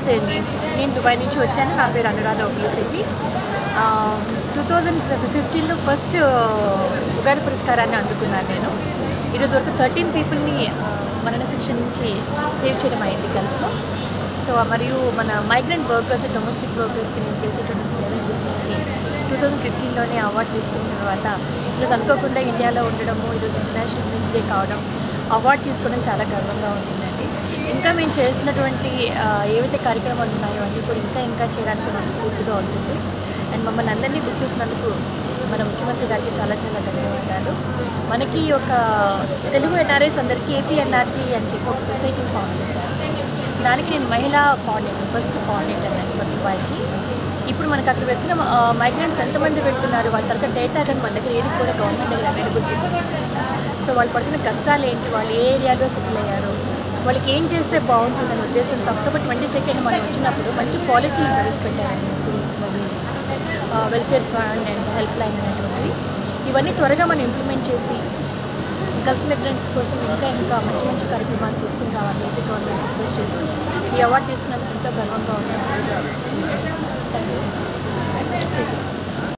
నమస్తే అండి నేను దుబాయ్ నుంచి వచ్చాను నా పేరు అనురాధ ఒబిలిసిటీ టూ థౌజండ్ ఫిఫ్టీన్లో ఫస్ట్ ఉగాది పురస్కారాన్ని అందుకున్నాను నేను ఈరోజు వరకు థర్టీన్ పీపుల్ని మరణశిక్ష నుంచి సేవ్ చేయడం అయింది గల్ఫ్లో సో మరియు మన మైగ్రెంట్ వర్కర్స్ డొమెస్టిక్ వర్కర్స్కి నేను చేసేటువంటి సేవల గురించి టూ థౌజండ్ ఫిఫ్టీన్లోనే అవార్డు తీసుకున్న తర్వాత ఈరోజు అనుకోకుండా ఇండియాలో ఉండడము ఈరోజు ఇంటర్నేషనల్ ఉమెన్స్ డే కావడం అవార్డు తీసుకోవడం చాలా గర్వంగా ఉంటుందండి ఇంకా మేము చేస్తున్నటువంటి ఆ, ఏవైతే కార్యక్రమాలు ఉన్నాయో అన్నీ కూడా ఇంకా ఇంకా చేయడానికి మనస్ఫూర్తిగా ఉంటుంది అండ్ మమ్మల్ని అందరినీ గుర్తిస్తున్నందుకు మన ముఖ్యమంత్రి గారికి చాలా చాలా ధన్యవాదాలు మనకి ఒక తెలుగు ఎన్ఆర్ఐస్ అందరికీ ఏపీ ఎన్ఆర్టీ అని చెప్పి ఒక సొసైటీని ఫామ్ చేశారు దానికి నేను మహిళా కోఆర్డినేటర్ ఫస్ట్ కోఆర్డినేటర్ అండి ఫర్ దుబాయ్కి ఇప్పుడు మనకు అక్కడ వెళ్తున్న మైగ్రెంట్స్ ఎంతమంది వెళ్తున్నారు వాళ్ళ తరగతి డేటా కానీ మన దగ్గర ఏది కూడా గవర్నమెంట్ దగ్గర అవైలబుల్ సో వాళ్ళు పడుతున్న కష్టాలు ఏంటి వాళ్ళు ఏ ఏరియాలో సెటిల్ అయ్యారు వాళ్ళకి ఏం చేస్తే బాగుంటుందనే ఉద్దేశంతో అక్టోబర్ ట్వంటీ సెకండ్ మనం వచ్చినప్పుడు మంచి పాలసీలు ప్రవేశపెట్టారండి ఇన్సూరెన్స్ మరియు welfare fund and helpline అనేటువంటివి ఇవన్నీ త్వరగా మనం ఇంప్లిమెంట్ చేసి గల్ఫ్ మిగ్రెంట్స్ కోసం ఇంకా ఇంకా మంచి మంచి కార్యక్రమాలు తీసుకుని రావాలి ఏపీ గవర్నమెంట్ రిక్వెస్ట్ చేస్తూ ఈ అవార్డు తీసుకున్నందుకు ఎంతో గర్వంగా ఉన్నాను థ్యాంక్ యూ సో మచ్